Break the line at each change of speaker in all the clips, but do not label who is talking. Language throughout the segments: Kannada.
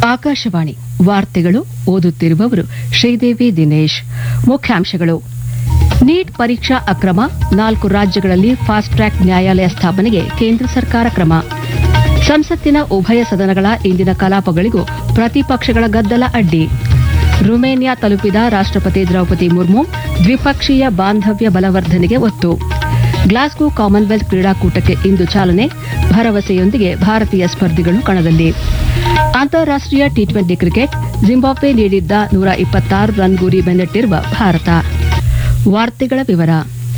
ಆಕಾಶವಾಣಿ ವಾರ್ತೆಗಳು ಓದುತ್ತಿರುವವರು ಶ್ರೀದೇವಿ ದಿನೇಶ್ ಮುಖ್ಯಾಂಶಗಳು ನೀಟ್ ಪರೀಕ್ಷಾ ಅಕ್ರಮ ನಾಲ್ಕು ರಾಜ್ಯಗಳಲ್ಲಿ ಫಾಸ್ಟ್ ಟ್ರ್ಯಾಕ್ ನ್ಯಾಯಾಲಯ ಸ್ಥಾಪನೆಗೆ ಕೇಂದ್ರ ಸರ್ಕಾರ ಕ್ರಮ ಸಂಸತ್ತಿನ ಉಭಯ ಸದನಗಳ ಇಂದಿನ ಕಲಾಪಗಳಿಗೂ ಪ್ರತಿಪಕ್ಷಗಳ ಗದ್ದಲ ಅಡ್ಡಿ ರುಮೇನಿಯಾ ತಲುಪಿದ ರಾಷ್ಟ್ರಪತಿ ದ್ರೌಪದಿ ಮುರ್ಮು ದ್ವಿಪಕ್ಷೀಯ ಬಾಂಧವ್ಯ ಬಲವರ್ಧನೆಗೆ ಒತ್ತು ಗ್ಲಾಸ್ಗೋ ಕಾಮನ್ವೆಲ್ತ್ ಕ್ರೀಡಾಕೂಟಕ್ಕೆ ಇಂದು ಚಾಲನೆ ಭರವಸೆಯೊಂದಿಗೆ ಭಾರತೀಯ ಸ್ಪರ್ಧಿಗಳು ಕಣದಲ್ಲಿ ಅಂತಾರಾಷ್ಟೀಯ ಟಿ ಟ್ವೆಂಟಿ ಕ್ರಿಕೆಟ್ ಜಿಂಬಾಬ್ವೆ ನೀಡಿದ್ದ ನೂರ ಇಪ್ಪತ್ತಾರು ರನ್ ಗುರಿ ಬೆನ್ನಟ್ಟಿರುವ ಭಾರತ ವಾರ್ತೆಗಳ ವಿವರ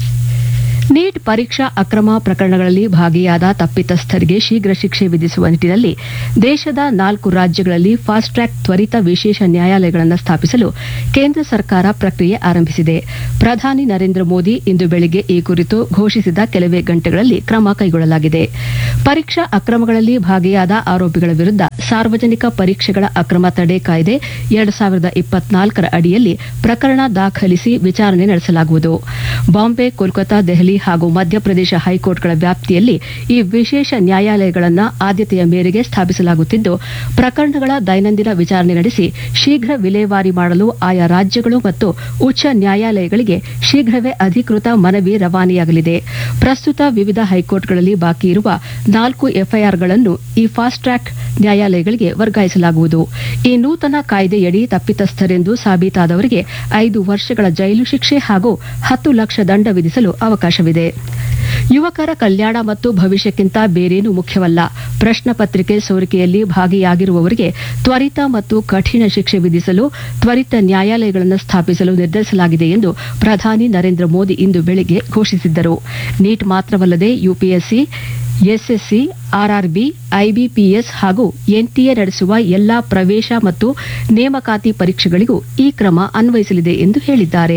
ನೀಟ್ ಪರೀಕ್ಷಾ ಅಕ್ರಮ ಪ್ರಕರಣಗಳಲ್ಲಿ ಭಾಗಿಯಾದ ತಪ್ಪಿತಸ್ಥರಿಗೆ ಶೀಘ್ರ ಶಿಕ್ಷೆ ವಿಧಿಸುವ ನಿಟ್ಟಿನಲ್ಲಿ ದೇಶದ ನಾಲ್ಕು ರಾಜ್ಯಗಳಲ್ಲಿ ಫಾಸ್ಟ್ ಟ್ರ್ಯಾಕ್ ತ್ವರಿತ ವಿಶೇಷ ನ್ಯಾಯಾಲಯಗಳನ್ನು ಸ್ಥಾಪಿಸಲು ಕೇಂದ್ರ ಸರ್ಕಾರ ಪ್ರಕ್ರಿಯೆ ಆರಂಭಿಸಿದೆ ಪ್ರಧಾನಿ ನರೇಂದ್ರ ಮೋದಿ ಇಂದು ಬೆಳಿಗ್ಗೆ ಈ ಕುರಿತು ಘೋಷಿಸಿದ ಕೆಲವೇ ಗಂಟೆಗಳಲ್ಲಿ ಕ್ರಮ ಕೈಗೊಳ್ಳಲಾಗಿದೆ ಪರೀಕ್ಷಾ ಅಕ್ರಮಗಳಲ್ಲಿ ಭಾಗಿಯಾದ ಆರೋಪಿಗಳ ವಿರುದ್ಧ ಸಾರ್ವಜನಿಕ ಪರೀಕ್ಷೆಗಳ ಅಕ್ರಮ ತಡೆ ಕಾಯ್ದೆ ಎರಡು ಸಾವಿರದ ಇಪ್ಪತ್ನಾಲ್ಕರ ಅಡಿಯಲ್ಲಿ ಪ್ರಕರಣ ದಾಖಲಿಸಿ ವಿಚಾರಣೆ ನಡೆಸಲಾಗುವುದು ಬಾಂಬೆ ಕೋಲ್ಕತಾ ದೆಹಲಿ ಹಾಗೂ ಮಧ್ಯಪ್ರದೇಶ ಹೈಕೋರ್ಟ್ಗಳ ವ್ಯಾಪ್ತಿಯಲ್ಲಿ ಈ ವಿಶೇಷ ನ್ಯಾಯಾಲಯಗಳನ್ನು ಆದ್ಯತೆಯ ಮೇರೆಗೆ ಸ್ಥಾಪಿಸಲಾಗುತ್ತಿದ್ದು ಪ್ರಕರಣಗಳ ದೈನಂದಿನ ವಿಚಾರಣೆ ನಡೆಸಿ ಶೀಘ್ರ ವಿಲೇವಾರಿ ಮಾಡಲು ಆಯಾ ರಾಜ್ಯಗಳು ಮತ್ತು ಉಚ್ಚ ನ್ಯಾಯಾಲಯಗಳಿಗೆ ಶೀಘ್ರವೇ ಅಧಿಕೃತ ಮನವಿ ರವಾನೆಯಾಗಲಿದೆ ಪ್ರಸ್ತುತ ವಿವಿಧ ಹೈಕೋರ್ಟ್ಗಳಲ್ಲಿ ಬಾಕಿ ಇರುವ ನಾಲ್ಕು ಎಫ್ಐಆರ್ಗಳನ್ನು ಈ ಫಾಸ್ಟ್ ಟ್ರ್ಯಾಕ್ ನ್ಯಾಯಾಲಯಗಳಿಗೆ ವರ್ಗಾಯಿಸಲಾಗುವುದು ಈ ನೂತನ ಕಾಯ್ದೆಯಡಿ ತಪ್ಪಿತಸ್ಥರೆಂದು ಸಾಬೀತಾದವರಿಗೆ ಐದು ವರ್ಷಗಳ ಜೈಲು ಶಿಕ್ಷೆ ಹಾಗೂ ಹತ್ತು ಲಕ್ಷ ದಂಡ ವಿಧಿಸಲು ಅವಕಾಶವಿದೆ ಯುವಕರ ಕಲ್ಯಾಣ ಮತ್ತು ಭವಿಷ್ಯಕ್ಕಿಂತ ಬೇರೇನೂ ಮುಖ್ಯವಲ್ಲ ಪ್ರಶ್ನೆ ಪತ್ರಿಕೆ ಸೋರಿಕೆಯಲ್ಲಿ ಭಾಗಿಯಾಗಿರುವವರಿಗೆ ತ್ವರಿತ ಮತ್ತು ಕಠಿಣ ಶಿಕ್ಷೆ ವಿಧಿಸಲು ತ್ವರಿತ ನ್ಯಾಯಾಲಯಗಳನ್ನು ಸ್ಥಾಪಿಸಲು ನಿರ್ಧರಿಸಲಾಗಿದೆ ಎಂದು ಪ್ರಧಾನಿ ನರೇಂದ್ರ ಮೋದಿ ಇಂದು ಬೆಳಿಗ್ಗೆ ಘೋಷಿಸಿದ್ದರು ನೀಟ್ ಮಾತ್ರವಲ್ಲದೆ ಯುಪಿಎಸ್ಸಿ ಎಸ್ಎಸ್ಸಿ ಆರ್ಆರ್ಬಿ ಐಬಿಪಿಎಸ್ ಹಾಗೂ ಎನ್ಟಿಎ ನಡೆಸುವ ಎಲ್ಲಾ ಪ್ರವೇಶ ಮತ್ತು ನೇಮಕಾತಿ ಪರೀಕ್ಷೆಗಳಿಗೂ ಈ ಕ್ರಮ ಅನ್ವಯಿಸಲಿದೆ ಎಂದು ಹೇಳಿದ್ದಾರೆ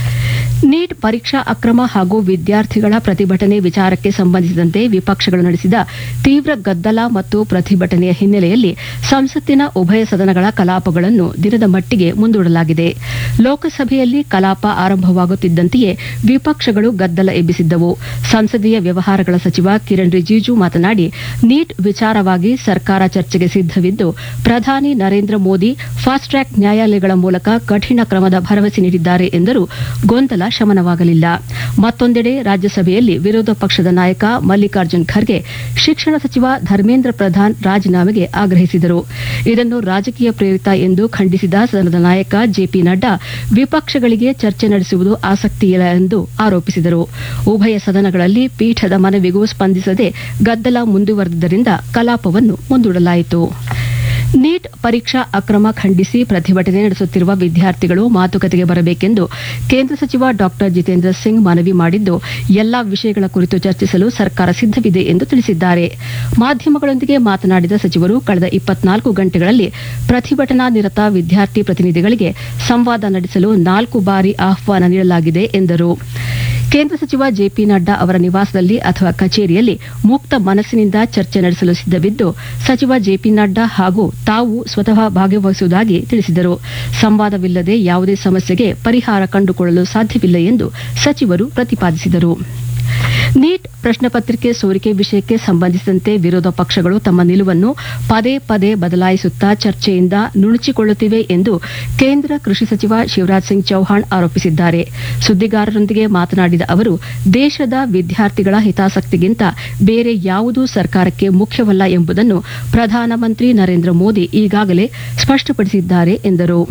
ನೀಟ್ ಪರೀಕ್ಷಾ ಅಕ್ರಮ ಹಾಗೂ ವಿದ್ಯಾರ್ಥಿಗಳ ಪ್ರತಿಭಟನೆ ವಿಚಾರಕ್ಕೆ ಸಂಬಂಧಿಸಿದಂತೆ ವಿಪಕ್ಷಗಳು ನಡೆಸಿದ ತೀವ್ರ ಗದ್ದಲ ಮತ್ತು ಪ್ರತಿಭಟನೆಯ ಹಿನ್ನೆಲೆಯಲ್ಲಿ ಸಂಸತ್ತಿನ ಉಭಯ ಸದನಗಳ ಕಲಾಪಗಳನ್ನು ದಿನದ ಮಟ್ಟಿಗೆ ಮುಂದೂಡಲಾಗಿದೆ ಲೋಕಸಭೆಯಲ್ಲಿ ಕಲಾಪ ಆರಂಭವಾಗುತ್ತಿದ್ದಂತೆಯೇ ವಿಪಕ್ಷಗಳು ಗದ್ದಲ ಎಬ್ಬಿಸಿದ್ದವು ಸಂಸದೀಯ ವ್ಯವಹಾರಗಳ ಸಚಿವ ಕಿರಣ್ ರಿಜಿಜು ಮಾತನಾಡಿ ನೀಟ್ ವಿಚಾರವಾಗಿ ಸರ್ಕಾರ ಚರ್ಚೆಗೆ ಸಿದ್ದವಿದ್ದು ಪ್ರಧಾನಿ ನರೇಂದ್ರ ಮೋದಿ ಫಾಸ್ಟ್ ಟ್ರ್ಯಾಕ್ ನ್ಯಾಯಾಲಯಗಳ ಮೂಲಕ ಕಠಿಣ ಕ್ರಮದ ಭರವಸೆ ನೀಡಿದ್ದಾರೆ ಎಂದರೂ ಗೊಂದಲ ಶಮನವಾಗಲಿಲ್ಲ ಮತ್ತೊಂದೆಡೆ ರಾಜ್ಯಸಭೆಯಲ್ಲಿ ವಿರೋಧ ಪಕ್ಷದ ನಾಯಕ ಮಲ್ಲಿಕಾರ್ಜುನ್ ಖರ್ಗೆ ಶಿಕ್ಷಣ ಸಚಿವ ಧರ್ಮೇಂದ್ರ ಪ್ರಧಾನ್ ರಾಜೀನಾಮೆಗೆ ಆಗ್ರಹಿಸಿದರು ಇದನ್ನು ರಾಜಕೀಯ ಪ್ರೇರಿತ ಎಂದು ಖಂಡಿಸಿದ ಸದನದ ನಾಯಕ ಜೆಪಿ ನಡ್ಡಾ ವಿಪಕ್ಷಗಳಿಗೆ ಚರ್ಚೆ ನಡೆಸುವುದು ಆಸಕ್ತಿಯಿಲ್ಲ ಎಂದು ಆರೋಪಿಸಿದರು ಉಭಯ ಸದನಗಳಲ್ಲಿ ಪೀಠದ ಮನವಿಗೂ ಸ್ಪಂದಿಸದೆ ಗದ್ದಲ ಮುಂದುವರೆದಿದ್ದರಿಂದ ಕಲಾಪವನ್ನು ಮುಂದೂಡಲಾಯಿತು ನೀಟ್ ಪರೀಕ್ಷಾ ಅಕ್ರಮ ಖಂಡಿಸಿ ಪ್ರತಿಭಟನೆ ನಡೆಸುತ್ತಿರುವ ವಿದ್ಯಾರ್ಥಿಗಳು ಮಾತುಕತೆಗೆ ಬರಬೇಕೆಂದು ಕೇಂದ್ರ ಸಚಿವ ಡಾ ಜಿತೇಂದ್ರ ಸಿಂಗ್ ಮನವಿ ಮಾಡಿದ್ದು ಎಲ್ಲಾ ವಿಷಯಗಳ ಕುರಿತು ಚರ್ಚಿಸಲು ಸರ್ಕಾರ ಸಿದ್ದವಿದೆ ಎಂದು ತಿಳಿಸಿದ್ದಾರೆ ಮಾಧ್ಯಮಗಳೊಂದಿಗೆ ಮಾತನಾಡಿದ ಸಚಿವರು ಕಳೆದ ಇಪ್ಪತ್ನಾಲ್ಕು ಗಂಟೆಗಳಲ್ಲಿ ಪ್ರತಿಭಟನಾ ನಿರತ ವಿದ್ಯಾರ್ಥಿ ಪ್ರತಿನಿಧಿಗಳಿಗೆ ಸಂವಾದ ನಡೆಸಲು ನಾಲ್ಕು ಬಾರಿ ಆಹ್ವಾನ ನೀಡಲಾಗಿದೆ ಎಂದರು ಕೇಂದ್ರ ಸಚಿವ ಜೆಪಿ ನಡ್ಡಾ ಅವರ ನಿವಾಸದಲ್ಲಿ ಅಥವಾ ಕಚೇರಿಯಲ್ಲಿ ಮುಕ್ತ ಮನಸ್ಸಿನಿಂದ ಚರ್ಚೆ ನಡೆಸಲು ಸಿದ್ದವಿದ್ದು ಸಚಿವ ಜೆಪಿ ನಡ್ಡಾ ಹಾಗೂ ತಾವು ಸ್ವತಃ ಭಾಗವಹಿಸುವುದಾಗಿ ತಿಳಿಸಿದರು ಸಂವಾದವಿಲ್ಲದೆ ಯಾವುದೇ ಸಮಸ್ಯೆಗೆ ಪರಿಹಾರ ಕಂಡುಕೊಳ್ಳಲು ಸಾಧ್ಯವಿಲ್ಲ ಎಂದು ಸಚಿವರು ಪ್ರತಿಪಾದಿಸಿದರು ನೀಟ್ ಪ್ರಶ್ನೆ ಪತ್ರಿಕೆ ಸೋರಿಕೆ ವಿಷಯಕ್ಕೆ ಸಂಬಂಧಿಸಿದಂತೆ ವಿರೋಧ ಪಕ್ಷಗಳು ತಮ್ಮ ನಿಲುವನ್ನು ಪದೇ ಪದೇ ಬದಲಾಯಿಸುತ್ತಾ ಚರ್ಚೆಯಿಂದ ನುಣುಚಿಕೊಳ್ಳುತ್ತಿವೆ ಎಂದು ಕೇಂದ್ರ ಕೃಷಿ ಸಚಿವ ಶಿವರಾಜ್ ಸಿಂಗ್ ಚೌಹಾಣ್ ಆರೋಪಿಸಿದ್ದಾರೆ ಸುದ್ದಿಗಾರರೊಂದಿಗೆ ಮಾತನಾಡಿದ ಅವರು ದೇಶದ ವಿದ್ಯಾರ್ಥಿಗಳ ಹಿತಾಸಕ್ತಿಗಿಂತ ಬೇರೆ ಯಾವುದೂ ಸರ್ಕಾರಕ್ಕೆ ಮುಖ್ಯವಲ್ಲ ಎಂಬುದನ್ನು ಪ್ರಧಾನಮಂತ್ರಿ ನರೇಂದ್ರ ಮೋದಿ ಈಗಾಗಲೇ ಸ್ಪಷ್ಟಪಡಿಸಿದ್ದಾರೆ ಎಂದರು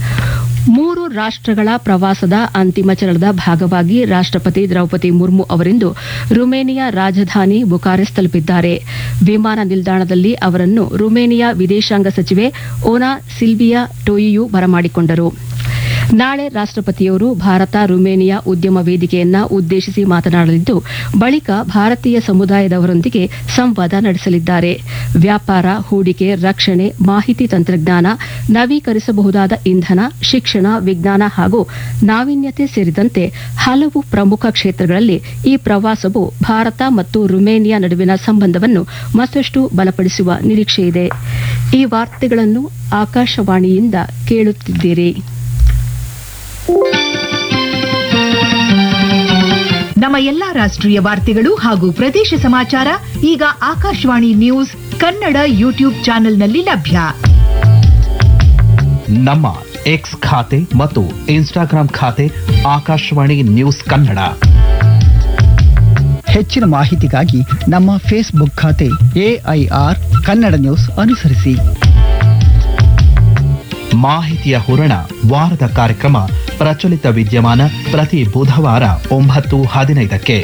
ಮೂರು ರಾಷ್ಟಗಳ ಪ್ರವಾಸದ ಅಂತಿಮ ಚರಣದ ಭಾಗವಾಗಿ ರಾಷ್ಟಪತಿ ದ್ರೌಪದಿ ಮುರ್ಮು ಅವರಿಂದು ರುಮೇನಿಯಾ ರಾಜಧಾನಿ ಬುಕಾರೆಸ್ಟ್ ತಲುಪಿದ್ದಾರೆ ವಿಮಾನ ನಿಲ್ದಾಣದಲ್ಲಿ ಅವರನ್ನು ರುಮೇನಿಯಾ ವಿದೇಶಾಂಗ ಸಚಿವೆ ಓನಾ ಸಿಲ್ವಿಯಾ ಟೋಯಿಯು ಬರಮಾಡಿಕೊಂಡರು ನಾಳೆ ರಾಷ್ಟಪತಿಯವರು ಭಾರತ ರುಮೇನಿಯಾ ಉದ್ಯಮ ವೇದಿಕೆಯನ್ನ ಉದ್ದೇಶಿಸಿ ಮಾತನಾಡಲಿದ್ದು ಬಳಿಕ ಭಾರತೀಯ ಸಮುದಾಯದವರೊಂದಿಗೆ ಸಂವಾದ ನಡೆಸಲಿದ್ದಾರೆ ವ್ಯಾಪಾರ ಹೂಡಿಕೆ ರಕ್ಷಣೆ ಮಾಹಿತಿ ತಂತ್ರಜ್ಞಾನ ನವೀಕರಿಸಬಹುದಾದ ಇಂಧನ ಶಿಕ್ಷಣ ವಿಜ್ಞಾನ ಹಾಗೂ ನಾವೀನ್ಯತೆ ಸೇರಿದಂತೆ ಹಲವು ಪ್ರಮುಖ ಕ್ಷೇತ್ರಗಳಲ್ಲಿ ಈ ಪ್ರವಾಸವು ಭಾರತ ಮತ್ತು ರುಮೇನಿಯಾ ನಡುವಿನ ಸಂಬಂಧವನ್ನು ಮತ್ತಷ್ಟು ಬಲಪಡಿಸುವ ನಿರೀಕ್ಷೆಯಿದೆ ಈ ವಾರ್ತೆಗಳನ್ನು ಆಕಾಶವಾಣಿಯಿಂದ ಕೇಳುತ್ತಿದ್ದೀರಿ
ನಮ್ಮ ಎಲ್ಲಾ ರಾಷ್ಟ್ರೀಯ ವಾರ್ತೆಗಳು ಹಾಗೂ ಪ್ರದೇಶ ಸಮಾಚಾರ ಈಗ ಆಕಾಶವಾಣಿ ನ್ಯೂಸ್ ಕನ್ನಡ ಯೂಟ್ಯೂಬ್ ಚಾನೆಲ್ನಲ್ಲಿ ಲಭ್ಯ
ನಮ್ಮ ಎಕ್ಸ್ ಖಾತೆ ಮತ್ತು ಇನ್ಸ್ಟಾಗ್ರಾಂ ಖಾತೆ ಆಕಾಶವಾಣಿ ನ್ಯೂಸ್ ಕನ್ನಡ
ಹೆಚ್ಚಿನ ಮಾಹಿತಿಗಾಗಿ ನಮ್ಮ ಫೇಸ್ಬುಕ್ ಖಾತೆ ಎಐಆರ್ ಕನ್ನಡ ನ್ಯೂಸ್ ಅನುಸರಿಸಿ
ಮಾಹಿತಿಯ ಹೂರಣ ವಾರದ ಕಾರ್ಯಕ್ರಮ ಪ್ರಚಲಿತ ವಿದ್ಯಮಾನ ಪ್ರತಿ ಬುಧವಾರ ಒಂಬತ್ತು ಹದಿನೈದಕ್ಕೆ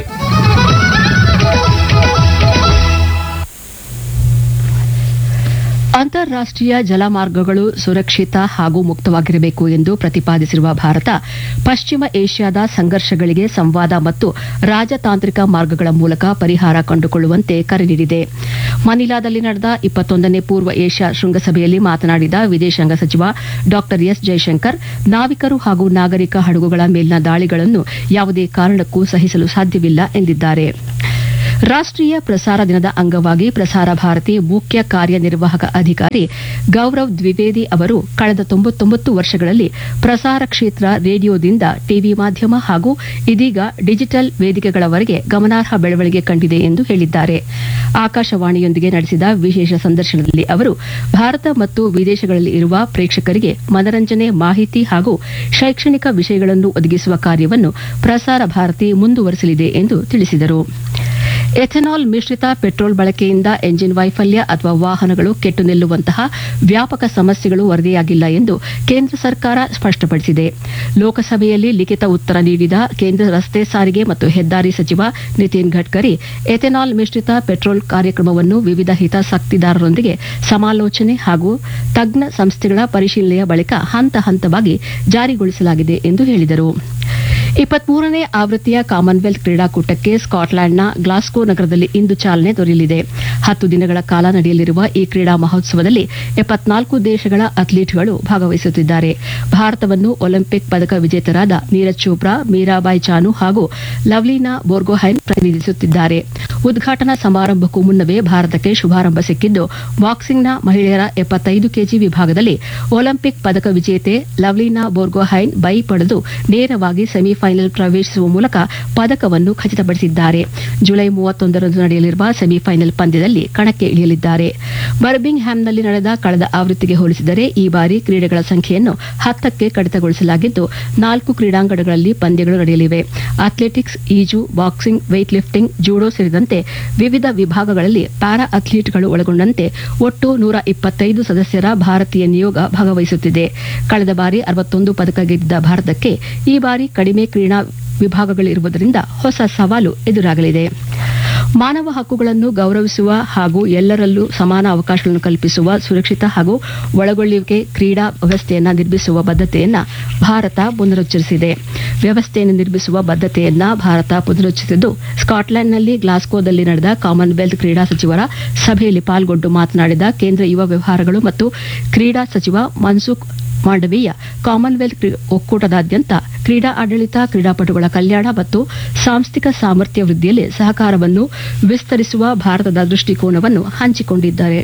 ಅಂತಾರಾಷ್ಟೀಯ ಜಲಮಾರ್ಗಗಳು ಸುರಕ್ಷಿತ ಹಾಗೂ ಮುಕ್ತವಾಗಿರಬೇಕು ಎಂದು ಪ್ರತಿಪಾದಿಸಿರುವ ಭಾರತ ಪಶ್ಚಿಮ ಏಷ್ಯಾದ ಸಂಘರ್ಷಗಳಿಗೆ ಸಂವಾದ ಮತ್ತು ರಾಜತಾಂತ್ರಿಕ ಮಾರ್ಗಗಳ ಮೂಲಕ ಪರಿಹಾರ ಕಂಡುಕೊಳ್ಳುವಂತೆ ಕರೆ ನೀಡಿದೆ ಮನಿಲಾದಲ್ಲಿ ನಡೆದ ಇಪ್ಪತ್ತೊಂದನೇ ಪೂರ್ವ ಏಷ್ಯಾ ಶೃಂಗಸಭೆಯಲ್ಲಿ ಮಾತನಾಡಿದ ವಿದೇಶಾಂಗ ಸಚಿವ ಡಾ ಎಸ್ ಜೈಶಂಕರ್ ನಾವಿಕರು ಹಾಗೂ ನಾಗರಿಕ ಹಡಗುಗಳ ಮೇಲಿನ ದಾಳಿಗಳನ್ನು ಯಾವುದೇ ಕಾರಣಕ್ಕೂ ಸಹಿಸಲು ಸಾಧ್ಯವಿಲ್ಲ ಎಂದಿದ್ದಾರೆ ರಾಷ್ಟೀಯ ಪ್ರಸಾರ ದಿನದ ಅಂಗವಾಗಿ ಪ್ರಸಾರ ಭಾರತಿ ಮುಖ್ಯ ಕಾರ್ಯನಿರ್ವಾಹಕ ಅಧಿಕಾರಿ ಗೌರವ್ ದ್ವಿವೇದಿ ಅವರು ಕಳೆದ ತೊಂಬತ್ತೊಂಬತ್ತು ವರ್ಷಗಳಲ್ಲಿ ಪ್ರಸಾರ ಕ್ಷೇತ್ರ ರೇಡಿಯೋದಿಂದ ಟಿವಿ ಮಾಧ್ಯಮ ಹಾಗೂ ಇದೀಗ ಡಿಜಿಟಲ್ ವೇದಿಕೆಗಳವರೆಗೆ ಗಮನಾರ್ಹ ಬೆಳವಣಿಗೆ ಕಂಡಿದೆ ಎಂದು ಹೇಳಿದ್ದಾರೆ ಆಕಾಶವಾಣಿಯೊಂದಿಗೆ ನಡೆಸಿದ ವಿಶೇಷ ಸಂದರ್ಶನದಲ್ಲಿ ಅವರು ಭಾರತ ಮತ್ತು ವಿದೇಶಗಳಲ್ಲಿ ಇರುವ ಪ್ರೇಕ್ಷಕರಿಗೆ ಮನರಂಜನೆ ಮಾಹಿತಿ ಹಾಗೂ ಶೈಕ್ಷಣಿಕ ವಿಷಯಗಳನ್ನು ಒದಗಿಸುವ ಕಾರ್ಯವನ್ನು ಪ್ರಸಾರ ಭಾರತಿ ಮುಂದುವರೆಸಲಿದೆ ಎಂದು ತಿಳಿಸಿದರು ಎಥೆನಾಲ್ ಮಿಶ್ರಿತ ಪೆಟ್ರೋಲ್ ಬಳಕೆಯಿಂದ ಎಂಜಿನ್ ವೈಫಲ್ಯ ಅಥವಾ ವಾಹನಗಳು ಕೆಟ್ಟು ನಿಲ್ಲುವಂತಹ ವ್ಯಾಪಕ ಸಮಸ್ಯೆಗಳು ವರದಿಯಾಗಿಲ್ಲ ಎಂದು ಕೇಂದ್ರ ಸರ್ಕಾರ ಸ್ಪಷ್ಟಪಡಿಸಿದೆ ಲೋಕಸಭೆಯಲ್ಲಿ ಲಿಖಿತ ಉತ್ತರ ನೀಡಿದ ಕೇಂದ್ರ ರಸ್ತೆ ಸಾರಿಗೆ ಮತ್ತು ಹೆದ್ದಾರಿ ಸಚಿವ ನಿತಿನ್ ಗಡ್ಕರಿ ಎಥೆನಾಲ್ ಮಿಶ್ರಿತ ಪೆಟ್ರೋಲ್ ಕಾರ್ಯಕ್ರಮವನ್ನು ವಿವಿಧ ಹಿತಾಸಕ್ತಿದಾರರೊಂದಿಗೆ ಸಮಾಲೋಚನೆ ಹಾಗೂ ತಜ್ಞ ಸಂಸ್ಥೆಗಳ ಪರಿಶೀಲನೆಯ ಬಳಿಕ ಹಂತ ಹಂತವಾಗಿ ಜಾರಿಗೊಳಿಸಲಾಗಿದೆ ಎಂದು ಹೇಳಿದರು ಇಪ್ಪತ್ಮೂರನೇ ಆವೃತ್ತಿಯ ಕಾಮನ್ವೆಲ್ತ್ ಕ್ರೀಡಾಕೂಟಕ್ಕೆ ಸ್ಕಾಟ್ಲೆಂಡ್ನ ಗ್ಲಾಸ್ಗೋ ನಗರದಲ್ಲಿ ಇಂದು ಚಾಲನೆ ದೊರೆಯಲಿದೆ ಹತ್ತು ದಿನಗಳ ಕಾಲ ನಡೆಯಲಿರುವ ಈ ಕ್ರೀಡಾ ಮಹೋತ್ಸವದಲ್ಲಿ ಎಪ್ಪತ್ನಾಲ್ಕು ದೇಶಗಳ ಅಥ್ಲೀಟ್ಗಳು ಭಾಗವಹಿಸುತ್ತಿದ್ದಾರೆ ಭಾರತವನ್ನು ಒಲಿಂಪಿಕ್ ಪದಕ ವಿಜೇತರಾದ ನೀರಜ್ ಚೋಪ್ರಾ ಮೀರಾಬಾಯಿ ಚಾನು ಹಾಗೂ ಲವ್ಲಿನಾ ಬೋರ್ಗೊಹೈನ್ ಪ್ರತಿನಿಧಿಸುತ್ತಿದ್ದಾರೆ ಉದ್ಘಾಟನಾ ಸಮಾರಂಭಕ್ಕೂ ಮುನ್ನವೇ ಭಾರತಕ್ಕೆ ಶುಭಾರಂಭ ಸಿಕ್ಕಿದ್ದು ಬಾಕ್ಸಿಂಗ್ನ ಮಹಿಳೆಯರ ಎಪ್ಪತ್ತೈದು ಕೆಜಿ ವಿಭಾಗದಲ್ಲಿ ಒಲಿಂಪಿಕ್ ಪದಕ ವಿಜೇತೆ ಲವ್ಲಿನಾ ಬೋರ್ಗೊಹೈನ್ ಬೈ ಪಡೆದು ನೇರವಾಗಿ ಸೆಮಿಫೈನಲ್ ಪ್ರವೇಶಿಸುವ ಮೂಲಕ ಪದಕವನ್ನು ಖಚಿತಪಡಿಸಿದ್ದಾರೆ ಜುಲೈ ಮೂವತ್ತೊಂದರಂದು ನಡೆಯಲಿರುವ ಸೆಮಿಫೈನಲ್ ಪಂದ್ಯದಲ್ಲಿ ಕಣಕ್ಕೆ ಇಳಿಯಲಿದ್ದಾರೆ ಬರ್ಬಿಂಗ್ ಹ್ಯಾಮ್ನಲ್ಲಿ ನಡೆದ ಕಳೆದ ಆವೃತ್ತಿಗೆ ಹೋಲಿಸಿದರೆ ಈ ಬಾರಿ ಕ್ರೀಡೆಗಳ ಸಂಖ್ಯೆಯನ್ನು ಹತ್ತಕ್ಕೆ ಕಡಿತಗೊಳಿಸಲಾಗಿದ್ದು ನಾಲ್ಕು ಕ್ರೀಡಾಂಗಣಗಳಲ್ಲಿ ಪಂದ್ಯಗಳು ನಡೆಯಲಿವೆ ಅಥ್ಲೆಟಿಕ್ಸ್ ಈಜು ಬಾಕ್ಸಿಂಗ್ ವೇಟ್ ಲಿಫ್ಟಿಂಗ್ ಜೂಡೋ ಸೇರಿದಂತೆ ವಿವಿಧ ವಿಭಾಗಗಳಲ್ಲಿ ಪ್ಯಾರಾ ಅಥ್ಲೀಟ್ಗಳು ಒಳಗೊಂಡಂತೆ ಒಟ್ಟು ನೂರ ಇಪ್ಪತ್ತೈದು ಸದಸ್ಯರ ಭಾರತೀಯ ನಿಯೋಗ ಭಾಗವಹಿಸುತ್ತಿದೆ ಕಳೆದ ಬಾರಿ ಅರವತ್ತೊಂದು ಪದಕ ಗೆದ್ದಿದ್ದ ಭಾರತಕ್ಕೆ ಈ ಬಾರಿ ಕಡಿಮೆ ಕ್ರೀಡಾ ವಿಭಾಗಗಳಿರುವುದರಿಂದ ಹೊಸ ಸವಾಲು ಎದುರಾಗಲಿದೆ ಮಾನವ ಹಕ್ಕುಗಳನ್ನು ಗೌರವಿಸುವ ಹಾಗೂ ಎಲ್ಲರಲ್ಲೂ ಸಮಾನ ಅವಕಾಶಗಳನ್ನು ಕಲ್ಪಿಸುವ ಸುರಕ್ಷಿತ ಹಾಗೂ ಒಳಗೊಳ್ಳುವಿಕೆ ಕ್ರೀಡಾ ವ್ಯವಸ್ಥೆಯನ್ನು ನಿರ್ಮಿಸುವ ಬದ್ಧತೆಯನ್ನ ಭಾರತ ಪುನರುಚ್ಚರಿಸಿದೆ ವ್ಯವಸ್ಥೆಯನ್ನು ನಿರ್ಮಿಸುವ ಬದ್ಧತೆಯನ್ನ ಭಾರತ ಪುನರುಚ್ಚರಿಸಿದ್ದು ಸ್ಕಾಟ್ಲೆಂಡ್ನಲ್ಲಿ ಗ್ಲಾಸ್ಗೋದಲ್ಲಿ ನಡೆದ ಕಾಮನ್ವೆಲ್ತ್ ಕ್ರೀಡಾ ಸಚಿವರ ಸಭೆಯಲ್ಲಿ ಪಾಲ್ಗೊಂಡು ಮಾತನಾಡಿದ ಕೇಂದ್ರ ಯುವ ವ್ಯವಹಾರಗಳು ಮತ್ತು ಕ್ರೀಡಾ ಸಚಿವ ಮನ್ಸುಖ್ ಮಾಂಡವೀಯ ಕಾಮನ್ವೆಲ್ತ್ ಕ್ರೀ- ಒಕ್ಕೂಟದಾದ್ಯಂತ ಕ್ರೀಡಾ ಆಡಳಿತ ಕ್ರೀಡಾಪಟುಗಳ ಕಲ್ಯಾಣ ಮತ್ತು ಸಾಂಸ್ಥಿಕ ಸಾಮರ್ಥ್ಯ ವೃದ್ಧಿಯಲ್ಲಿ ಸಹಕಾರವನ್ನು ವಿಸ್ತರಿಸುವ ಭಾರತದ ದೃಷ್ಟಿಕೋನವನ್ನು ಹಂಚಿಕೊಂಡಿದ್ದಾರೆ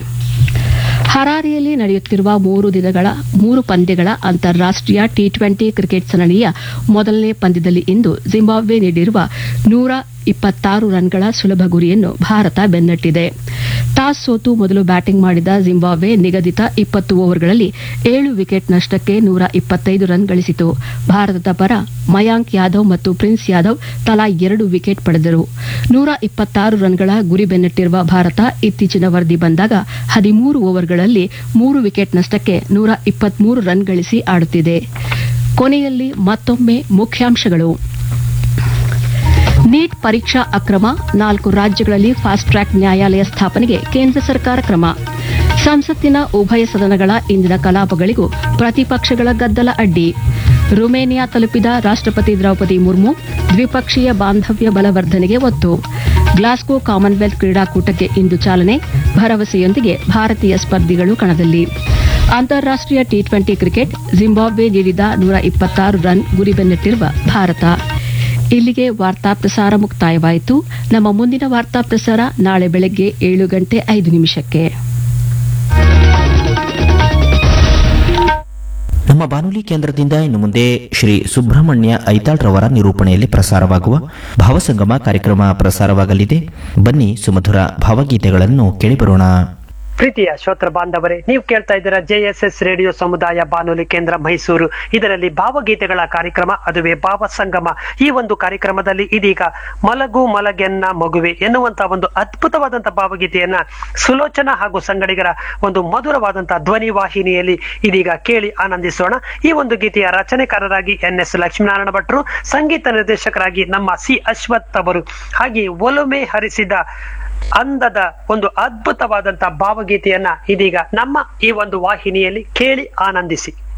ಹರಾರಿಯಲ್ಲಿ ನಡೆಯುತ್ತಿರುವ ಮೂರು ದಿನಗಳ ಮೂರು ಪಂದ್ಯಗಳ ಅಂತಾರಾಷ್ಟೀಯ ಟಿ ಟ್ವೆಂಟಿ ಕ್ರಿಕೆಟ್ ಸರಣಿಯ ಮೊದಲನೇ ಪಂದ್ಯದಲ್ಲಿ ಇಂದು ಜಿಂಬಾಬ್ವೆ ನೀಡಿರುವ ನೂರ ಇಪ್ಪತ್ತಾರು ರನ್ಗಳ ಸುಲಭ ಗುರಿಯನ್ನು ಭಾರತ ಬೆನ್ನಟ್ಟಿದೆ ಟಾಸ್ ಸೋತು ಮೊದಲು ಬ್ಯಾಟಿಂಗ್ ಮಾಡಿದ ಜಿಂಬಾಬ್ವೆ ನಿಗದಿತ ಇಪ್ಪತ್ತು ಓವರ್ಗಳಲ್ಲಿ ಏಳು ವಿಕೆಟ್ ನಷ್ಟಕ್ಕೆ ನೂರ ಇಪ್ಪತ್ತೈದು ರನ್ ಗಳಿಸಿತು ಭಾರತದ ಪರ ಮಯಾಂಕ್ ಯಾದವ್ ಮತ್ತು ಪ್ರಿನ್ಸ್ ಯಾದವ್ ತಲಾ ಎರಡು ವಿಕೆಟ್ ಪಡೆದರು ನೂರ ಇಪ್ಪತ್ತಾರು ರನ್ಗಳ ಗುರಿ ಬೆನ್ನಟ್ಟಿರುವ ಭಾರತ ಇತ್ತೀಚಿನ ವರದಿ ಬಂದಾಗ ಹದಿಮೂರು ಓವರ್ಗಳಲ್ಲಿ ಮೂರು ವಿಕೆಟ್ ನಷ್ಟಕ್ಕೆ ನೂರ ಇಪ್ಪತ್ಮೂರು ರನ್ ಗಳಿಸಿ ಆಡುತ್ತಿದೆ ಕೊನೆಯಲ್ಲಿ ಮತ್ತೊಮ್ಮೆ ಮುಖ್ಯಾಂಶಗಳು ನೀಟ್ ಪರೀಕ್ಷಾ ಅಕ್ರಮ ನಾಲ್ಕು ರಾಜ್ಯಗಳಲ್ಲಿ ಫಾಸ್ಟ್ ಟ್ರ್ಯಾಕ್ ನ್ಯಾಯಾಲಯ ಸ್ಥಾಪನೆಗೆ ಕೇಂದ್ರ ಸರ್ಕಾರ ಕ್ರಮ ಸಂಸತ್ತಿನ ಉಭಯ ಸದನಗಳ ಇಂದಿನ ಕಲಾಪಗಳಿಗೂ ಪ್ರತಿಪಕ್ಷಗಳ ಗದ್ದಲ ಅಡ್ಡಿ ರುಮೇನಿಯಾ ತಲುಪಿದ ರಾಷ್ಟ್ರಪತಿ ದ್ರೌಪದಿ ಮುರ್ಮು ದ್ವಿಪಕ್ಷೀಯ ಬಾಂಧವ್ಯ ಬಲವರ್ಧನೆಗೆ ಒತ್ತು ಗ್ಲಾಸ್ಗೋ ಕಾಮನ್ವೆಲ್ತ್ ಕ್ರೀಡಾಕೂಟಕ್ಕೆ ಇಂದು ಚಾಲನೆ ಭರವಸೆಯೊಂದಿಗೆ ಭಾರತೀಯ ಸ್ಪರ್ಧಿಗಳು ಕಣದಲ್ಲಿ ಅಂತಾರಾಷ್ಟೀಯ ಟಿ ಟ್ವೆಂಟಿ ಕ್ರಿಕೆಟ್ ಜಿಂಬಾಬ್ವೆ ನೀಡಿದ ನೂರ ಇಪ್ಪತ್ತಾರು ರನ್ ಗುರಿ ಬೆನ್ನಟ್ಟಿರುವ ಭಾರತ ಇಲ್ಲಿಗೆ ವಾರ್ತಾ ಪ್ರಸಾರ ಮುಕ್ತಾಯವಾಯಿತು ನಮ್ಮ ಮುಂದಿನ ವಾರ್ತಾ ಪ್ರಸಾರ ನಾಳೆ ಬೆಳಗ್ಗೆ ಏಳು ಗಂಟೆ ಐದು ನಿಮಿಷಕ್ಕೆ
ನಮ್ಮ ಬಾನುಲಿ ಕೇಂದ್ರದಿಂದ ಇನ್ನು ಮುಂದೆ ಶ್ರೀ ಸುಬ್ರಹ್ಮಣ್ಯ ಐತಾಳ್ರವರ ನಿರೂಪಣೆಯಲ್ಲಿ ಪ್ರಸಾರವಾಗುವ ಭಾವಸಂಗಮ ಕಾರ್ಯಕ್ರಮ ಪ್ರಸಾರವಾಗಲಿದೆ ಬನ್ನಿ ಸುಮಧುರ ಭಾವಗೀತೆಗಳನ್ನು ಕೇಳಿಬರೋಣ
ಪ್ರೀತಿಯ ಶ್ರೋತ್ರ ಬಾಂಧವರೇ ನೀವು ಕೇಳ್ತಾ ಇದ್ದೀರಾ ಜೆಎಸ್ಎಸ್ ರೇಡಿಯೋ ಸಮುದಾಯ ಬಾನುಲಿ ಕೇಂದ್ರ ಮೈಸೂರು ಇದರಲ್ಲಿ ಭಾವಗೀತೆಗಳ ಕಾರ್ಯಕ್ರಮ ಅದುವೇ ಭಾವ ಸಂಗಮ ಈ ಒಂದು ಕಾರ್ಯಕ್ರಮದಲ್ಲಿ ಇದೀಗ ಮಲಗು ಮಲಗೆನ್ನ ಮಗುವೆ ಎನ್ನುವಂತ ಒಂದು ಅದ್ಭುತವಾದಂತಹ ಭಾವಗೀತೆಯನ್ನ ಸುಲೋಚನಾ ಹಾಗೂ ಸಂಗಡಿಗರ ಒಂದು ಮಧುರವಾದಂತಹ ಧ್ವನಿ ವಾಹಿನಿಯಲ್ಲಿ ಇದೀಗ ಕೇಳಿ ಆನಂದಿಸೋಣ ಈ ಒಂದು ಗೀತೆಯ ರಚನೆಕಾರರಾಗಿ ಎನ್ ಎಸ್ ಲಕ್ಷ್ಮೀನಾರಾಯಣ ಭಟ್ರು ಸಂಗೀತ ನಿರ್ದೇಶಕರಾಗಿ ನಮ್ಮ ಸಿ ಅಶ್ವಥ್ ಅವರು ಹಾಗೆ ಒಲುಮೆ ಹರಿಸಿದ ಅಂದದ ಒಂದು ಅದ್ಭುತವಾದಂತಹ ಭಾವಗೀತೆಯನ್ನ ಇದೀಗ ನಮ್ಮ ಈ ಒಂದು ವಾಹಿನಿಯಲ್ಲಿ ಕೇಳಿ ಆನಂದಿಸಿ